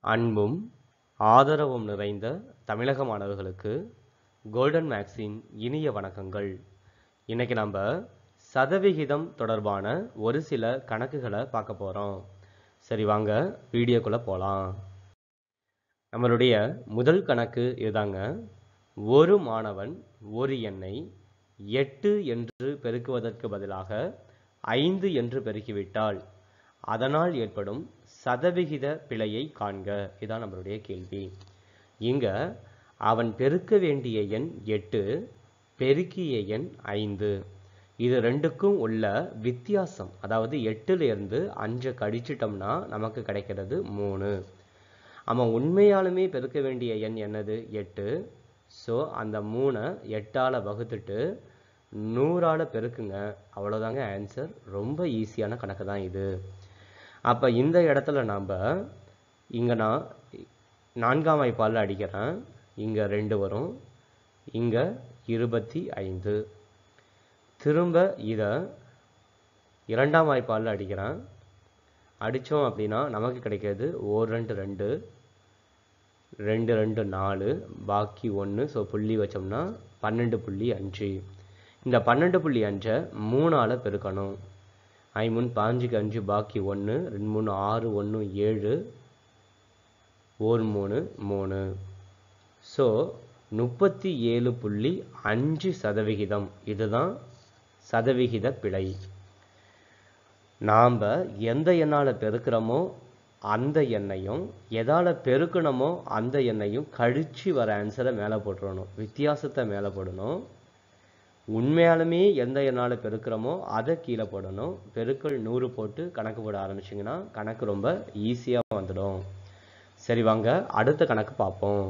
அன்பும் ஆதரவும் நிறைந்த தமிழக மாணவர்களுக்கு கோல்டன் மேக்ஸின் இனிய வணக்கங்கள் இன்னைக்கு நம்ம சதவிகிதம் தொடர்பான ஒரு சில கணக்குகளை பார்க்க போகிறோம் சரி வாங்க வீடியோக்குள்ளே போகலாம் நம்மளுடைய முதல் கணக்கு இதுதாங்க ஒரு மாணவன் ஒரு எண்ணை எட்டு என்று பெருக்குவதற்கு பதிலாக ஐந்து என்று பெருக்கிவிட்டால் அதனால் ஏற்படும் சதவிகித பிழையை காண்க இதான் நம்மளுடைய கேள்வி இங்க அவன் பெருக்க வேண்டிய எண் எட்டு பெருக்கிய எண் ஐந்து இது ரெண்டுக்கும் உள்ள வித்தியாசம் அதாவது எட்டுல இருந்து அஞ்சை கழிச்சிட்டோம்னா நமக்கு கிடைக்கிறது மூணு அவன் உண்மையாலுமே பெருக்க வேண்டிய எண் என்னது எட்டு ஸோ அந்த மூணை எட்டால் வகுத்துட்டு நூறால் பெருக்குங்க அவ்வளோதாங்க ஆன்சர் ரொம்ப ஈஸியான கணக்கு தான் இது அப்போ இந்த இடத்துல நாம் இங்கே நான் நான்காம் வாய்ப்பால் அடிக்கிறேன் இங்கே ரெண்டு வரும் இங்கே இருபத்தி ஐந்து திரும்ப இதை இரண்டாம் வாய்ப்பால் அடிக்கிறேன் அடித்தோம் அப்படின்னா நமக்கு கிடைக்கிறது ஓர் ரெண்டு ரெண்டு ரெண்டு ரெண்டு நாலு பாக்கி ஒன்று ஸோ புள்ளி வச்சோம்னா பன்னெண்டு புள்ளி அஞ்சு இந்த பன்னெண்டு புள்ளி அஞ்சை மூணால் பெருக்கணும் ஐ மூணு பாஞ்சுக்கு அஞ்சு பாக்கி ஒன்று ரெண்டு மூணு ஆறு ஒன்று ஏழு ஒரு மூணு மூணு ஸோ முப்பத்தி ஏழு புள்ளி அஞ்சு சதவிகிதம் இதுதான் சதவிகித பிழை நாம் எந்த எண்ணால் பெருக்கிறோமோ அந்த எண்ணையும் எதால் பெருக்கணுமோ அந்த எண்ணையும் கழிச்சு வர ஆன்சரை மேலே போட்டுறணும் வித்தியாசத்தை மேலே போடணும் உண்மையாலுமே எந்த எண்ணால் பெருக்கிறோமோ அதை கீழே போடணும் பெருக்கல் நூறு போட்டு கணக்கு போட ஆரம்பிச்சிங்கன்னா கணக்கு ரொம்ப ஈஸியாக வந்துடும் சரி வாங்க அடுத்த கணக்கு பார்ப்போம்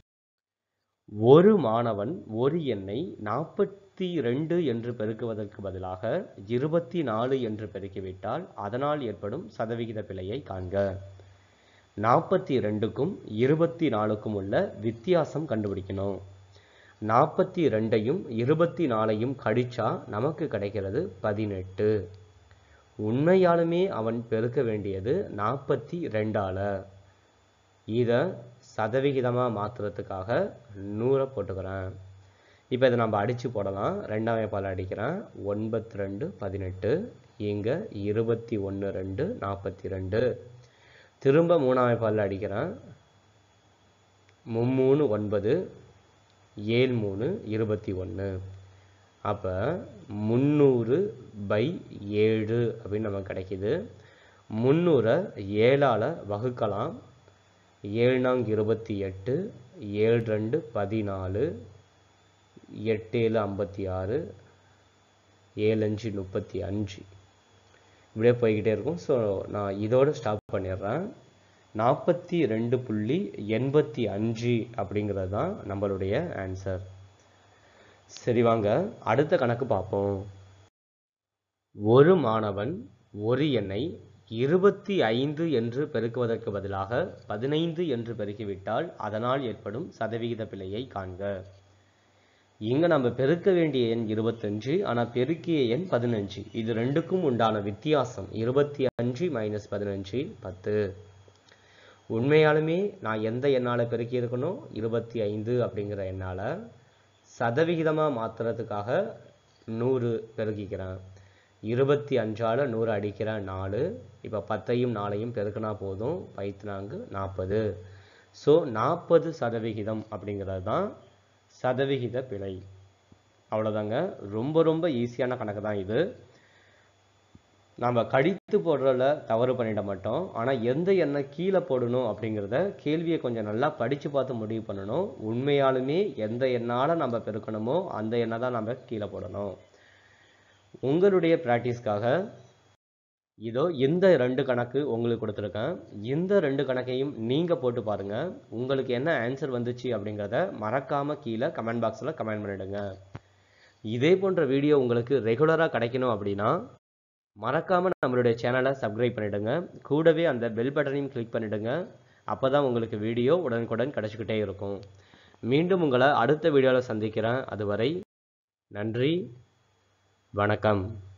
ஒரு மாணவன் ஒரு எண்ணை நாற்பத்தி ரெண்டு என்று பெருக்குவதற்கு பதிலாக இருபத்தி நாலு என்று பெருக்கிவிட்டால் அதனால் ஏற்படும் சதவிகித பிழையை காண்க நாற்பத்தி ரெண்டுக்கும் இருபத்தி நாலுக்கும் உள்ள வித்தியாசம் கண்டுபிடிக்கணும் நாற்பத்தி ரெண்டையும் இருபத்தி நாலையும் கழிச்சா நமக்கு கிடைக்கிறது பதினெட்டு உண்மையாலுமே அவன் பெருக்க வேண்டியது நாற்பத்தி ரெண்டால இதை சதவிகிதமாக மாற்றுறதுக்காக நூறை போட்டுக்கிறேன் இப்போ இதை நம்ம அடித்து போடலாம் ரெண்டாம் பால் அடிக்கிறேன் ஒன்பத்தி ரெண்டு பதினெட்டு இங்கே இருபத்தி ஒன்று ரெண்டு நாற்பத்தி ரெண்டு திரும்ப மூணாம் பால் அடிக்கிறேன் மும்மூணு ஒன்பது ஏழு மூணு இருபத்தி ஒன்று அப்போ முந்நூறு பை ஏழு அப்படின்னு நமக்கு கிடைக்கிது முந்நூறை ஏழால் வகுக்கலாம் ஏழு நான்கு இருபத்தி எட்டு ஏழு ரெண்டு பதினாலு எட்டு ஏழு ஐம்பத்தி ஆறு ஏழு அஞ்சு முப்பத்தி அஞ்சு இப்படியே போய்கிட்டே இருக்கும் ஸோ நான் இதோடு ஸ்டாப் பண்ணிடுறேன் நாற்பத்தி ரெண்டு புள்ளி எண்பத்தி அஞ்சு அப்படிங்கிறது தான் நம்மளுடைய ஆன்சர் சரி வாங்க அடுத்த கணக்கு பார்ப்போம் ஒரு மாணவன் ஒரு எண்ணை இருபத்தி ஐந்து என்று பெருக்குவதற்கு பதிலாக பதினைந்து என்று பெருக்கிவிட்டால் அதனால் ஏற்படும் சதவிகித பிழையை காண்க இங்க நம்ம பெருக்க வேண்டிய எண் இருபத்தஞ்சு ஆனால் பெருக்கிய எண் பதினஞ்சு இது ரெண்டுக்கும் உண்டான வித்தியாசம் இருபத்தி அஞ்சு மைனஸ் பதினஞ்சு பத்து உண்மையாலுமே நான் எந்த எண்ணால் பெருக்கி இருக்கணும் இருபத்தி ஐந்து அப்படிங்கிற எண்ணால் சதவிகிதமாக மாற்றுறதுக்காக நூறு பெருக்கிக்கிறேன் இருபத்தி அஞ்சால் நூறு அடிக்கிறேன் நாலு இப்போ பத்தையும் நாளையும் பெருக்கினா போதும் பைத்து நான்கு நாற்பது ஸோ நாற்பது சதவிகிதம் அப்படிங்கிறது தான் சதவிகித பிழை அவ்வளோதாங்க ரொம்ப ரொம்ப ஈஸியான கணக்கு தான் இது நம்ம கடித்து போடுறதுல தவறு பண்ணிட மாட்டோம் ஆனால் எந்த எண்ணெய் கீழே போடணும் அப்படிங்கிறத கேள்வியை கொஞ்சம் நல்லா படித்து பார்த்து முடிவு பண்ணணும் உண்மையாலுமே எந்த எண்ணால் நம்ம பெருக்கணுமோ அந்த எண்ணெய் தான் நம்ம கீழே போடணும் உங்களுடைய ப்ராக்டிஸ்க்காக இதோ இந்த ரெண்டு கணக்கு உங்களுக்கு கொடுத்துருக்கேன் இந்த ரெண்டு கணக்கையும் நீங்கள் போட்டு பாருங்கள் உங்களுக்கு என்ன ஆன்சர் வந்துச்சு அப்படிங்கிறத மறக்காமல் கீழே கமெண்ட் பாக்ஸில் கமெண்ட் பண்ணிடுங்க இதே போன்ற வீடியோ உங்களுக்கு ரெகுலராக கிடைக்கணும் அப்படின்னா மறக்காமல் நம்மளுடைய சேனலை சப்ஸ்கிரைப் பண்ணிடுங்க கூடவே அந்த பெல் பட்டனையும் கிளிக் பண்ணிடுங்க அப்போ தான் உங்களுக்கு வீடியோ உடனுக்குடன் கிடச்சிக்கிட்டே இருக்கும் மீண்டும் உங்களை அடுத்த வீடியோவில் சந்திக்கிறேன் அதுவரை நன்றி வணக்கம்